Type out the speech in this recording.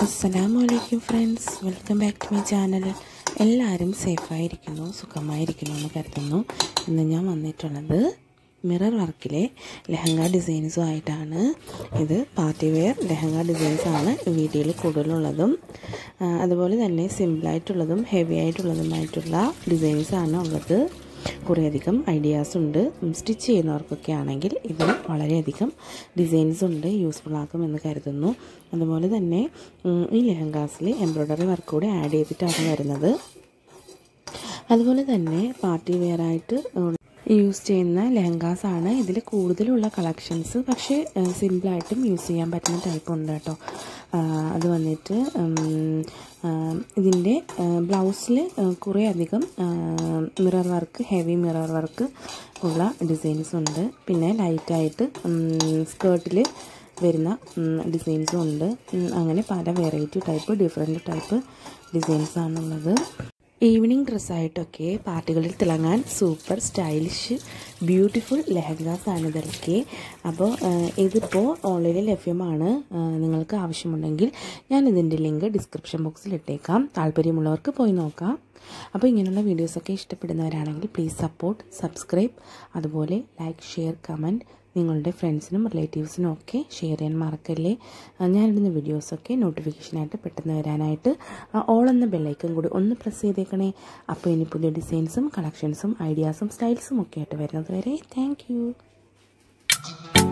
അസ്സലാമു അലൈക്കും friends welcome back to my channel എല്ലാവരും സേഫായിരിക്കുന്നു സുഖമായിരിക്കുന്നു എന്ന് കരുതുന്നു ഇന്ന് ഞാൻ വന്നിട്ടുള്ളത് മിറർ വർക്കിലെ ലെഹങ്ക ഡിസൈൻസും ആയിട്ടാണ് ഇത് പാർട്ടി വെയർ ലെഹങ്ക ഡിസൈൻസാണ് വീഡിയോയിൽ കൂടുതലുള്ളതും ആ, അതുപോലെ തന്നെ സിമ്പിളായിട്ടുള്ളതും ഹെവി ആയിട്ടുള്ളതുമായിട്ടുള്ള ഡിസൈൻസാണ് ഉള്ളത് കുറേയധികം ഐഡിയാസ് ഉണ്ട് സ്റ്റിച്ച് ചെയ്യുന്നവർക്കൊക്കെ ആണെങ്കിൽ ഇതിൽ വളരെയധികം ഡിസൈൻസ് ഉണ്ട് യൂസ്ഫുൾ ആക്കും എന്ന് കരുതുന്നു അതുപോലെ തന്നെ ഉം, ഈ ലെഹങ്കാസിൽ എംബ്രോയ്ഡറി വർക്ക് കൂടി ആഡ് ചെയ്തിട്ടാണ് വരുന്നത് അതുപോലെ തന്നെ പാർട്ടി വെയർ ആയിട്ട് യൂസ് ചെയ്യുന്ന ലെഹങ്കാസ് ആണ് ഇതിൽ കൂടുതലുള്ള കളക്ഷൻസ് പക്ഷേ സിമ്പിളായിട്ടും യൂസ് ചെയ്യാൻ പറ്റുന്ന ടൈപ്പ് ഉണ്ട് കേട്ടോ ആ, അത് വന്നിട്ട് ഇതിൻ്റെ ബ്ലൗസിൽ കുറേ അധികം mirror work heavy mirror work ഉള്ള ഡിസൈൻസ് ഉണ്ട് പിന്നെ ലൈറ്റായിട്ട് സ്കേർട്ടിൽ വരുന്ന ഡിസൈൻസും ഉണ്ട് ഉം, അങ്ങനെ പല വെറൈറ്റി ടൈപ്പ് ഡിഫറെൻറ്റ് ടൈപ്പ് ഡിസൈൻസാണുള്ളത് ഈവനിങ് ഡ്രസ്സായിട്ടൊക്കെ പാർട്ടികളിൽ തിളങ്ങാൻ സൂപ്പർ സ്റ്റൈലിഷ് ബ്യൂട്ടിഫുൾ ലെഹങ്കാസ് ആണ് ഇതൊക്കെ അപ്പോൾ ഇതിപ്പോൾ ഓൺലൈനിൽ ലഭ്യമാണ് ആ, നിങ്ങൾക്ക് ആവശ്യമുണ്ടെങ്കിൽ ഞാൻ ഇതിൻ്റെ ലിങ്ക് ഡിസ്ക്രിപ്ഷൻ ബോക്സിൽ ഇട്ടേക്കാം താല്പര്യമുള്ളവർക്ക് പോയി നോക്കാം അപ്പോൾ ഇങ്ങനെയുള്ള വീഡിയോസൊക്കെ ഇഷ്ടപ്പെടുന്നവരാണെങ്കിൽ പ്ലീസ് സപ്പോർട്ട് സബ്സ്ക്രൈബ് അതുപോലെ ലൈക്ക് ഷെയർ കമൻറ്റ് നിങ്ങളുടെ ഫ്രണ്ട്സിനും റിലേറ്റീവ്സിനും ഒക്കെ ഷെയർ ചെയ്യാൻ മറക്കല്ലേ ആ, ഞാനിടുന്ന വീഡിയോസൊക്കെ നോട്ടിഫിക്കേഷനായിട്ട് പെട്ടെന്ന് വരാനായിട്ട് ആ, ഓൾ എന്ന ബെല്ലൈക്കൺ കൂടി ഒന്ന് പ്രസ് ചെയ്തേക്കണേ അപ്പോൾ ഇനി പുതിയ ഡിസൈൻസും കളക്ഷൻസും ഐഡിയാസും സ്റ്റൈൽസും ഒക്കെ ആയിട്ട് വരുന്നത് വരെ താങ്ക്